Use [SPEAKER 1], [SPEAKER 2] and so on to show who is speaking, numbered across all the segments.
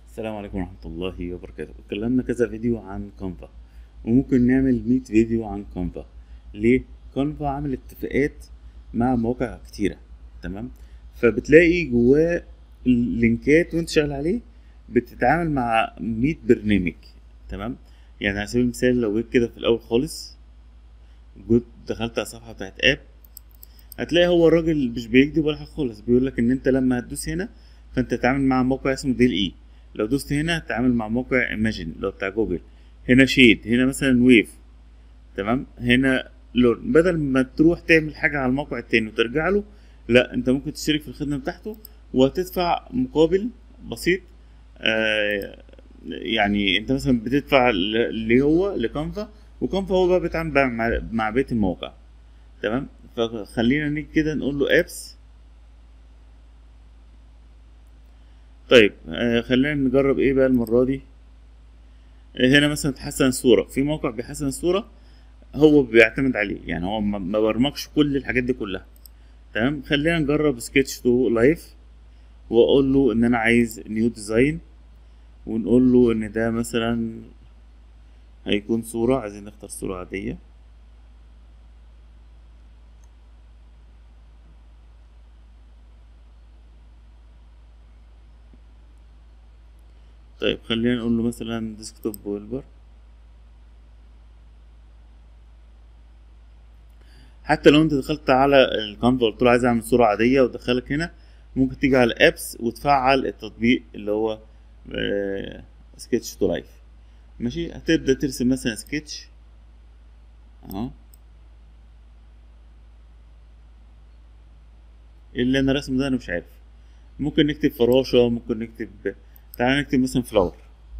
[SPEAKER 1] السلام عليكم ورحمة الله وبركاته اتكلمنا كذا فيديو عن كانفا وممكن نعمل 100 فيديو عن كانفا ليه كانفا عامل اتفاقات مع مواقع كتيرة تمام فبتلاقي جواه لينكات وانت شغال عليه بتتعامل مع 100 برنامج تمام يعني على سبيل المثال لو جيت كده في الاول خالص جيت دخلت على الصفحة بتاعت اب هتلاقي هو الراجل مش بيكذب ولا حاجة خالص بيقول لك ان انت لما هتدوس هنا فانت تتعامل مع موقع اسمه ديل اي لو دوست هنا هتتعامل مع موقع ايماجين لو بتاع جوجل هنا شيد هنا مثلا ويف تمام هنا لون بدل ما تروح تعمل حاجة على الموقع التاني وترجع له لا انت ممكن تشترك في الخدمة بتاعته وهتدفع مقابل بسيط آه يعني انت مثلا بتدفع اللي هو لكانفا وكانفا هو بقى بيتعامل بقى مع, مع بقية المواقع تمام فخلينا نيجي كده نقول له ابس طيب آه خلينا نجرب ايه بقى المرة دي آه هنا مثلا تحسن الصورة في موقع بيحسن الصورة هو بيعتمد عليه يعني هو ما برمجش كل الحاجات دي كلها تمام خلينا نجرب سكتش تو لايف واقول له ان انا عايز نيو ديزاين ونقول له ان ده مثلا هيكون صورة عايزين نختار صورة عادية طيب خلينا نقول له مثلا ديسكتوب ويلبر حتى لو انت دخلت على الكانفا قلت له عايز اعمل صورة عادية ودخلك هنا ممكن تيجي على ابس وتفعل التطبيق اللي هو سكتش تو لايف ماشي هتبدأ ترسم مثلا سكتش اهو اللي انا رسمه ده انا مش عارف ممكن نكتب فراشة ممكن نكتب تعالى نكتب مثلا فلاور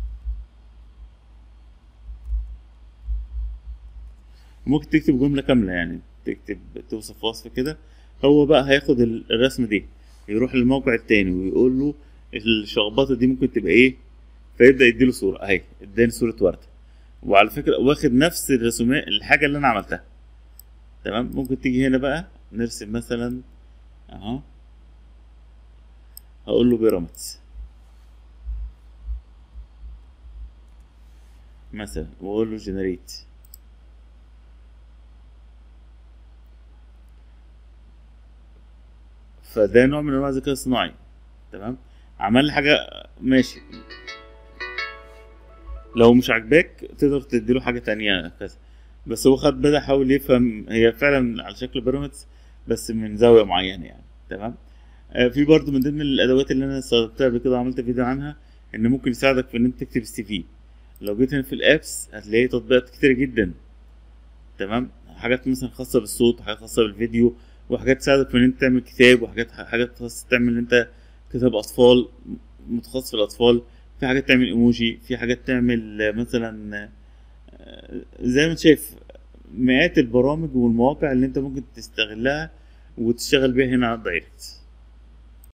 [SPEAKER 1] ممكن تكتب جملة كاملة يعني تكتب توصف وصف كده هو بقى هياخد الرسمة دي يروح للموقع التاني ويقول له الشخبطة دي ممكن تبقى ايه فيبدأ يديله صورة اهي اداني صورة وردة وعلى فكرة واخد نفس الرسومات الحاجة اللي انا عملتها تمام ممكن تيجي هنا بقى نرسم مثلا اهو هقول له بيراميدز مثلا واقول له جنريت فده نوع من انواع الذكاء الصناعي تمام عمل لي حاجه ماشي لو مش عاجباك تقدر تديله حاجه تانية كذا بس هو خد بدا حاول يفهم هي فعلا على شكل بيراميدز بس من زاويه معينه يعني تمام آه في برضو من ضمن الادوات اللي انا استخدمتها قبل كده وعملت فيديو عنها ان ممكن يساعدك في ان انت تكتب السي في لو جيت هنا في الابس هتلاقي تطبيقات كتير جدا تمام حاجات مثلا خاصه بالصوت وحاجات خاصه بالفيديو وحاجات تساعدك في ان انت تعمل كتاب وحاجات حاجات خاصه تعمل ان انت كتاب اطفال متخصص في الاطفال في حاجات تعمل ايموجي في حاجات تعمل مثلا زي ما انت شايف مئات البرامج والمواقع اللي انت ممكن تستغلها وتشتغل بيها هنا على الدايركت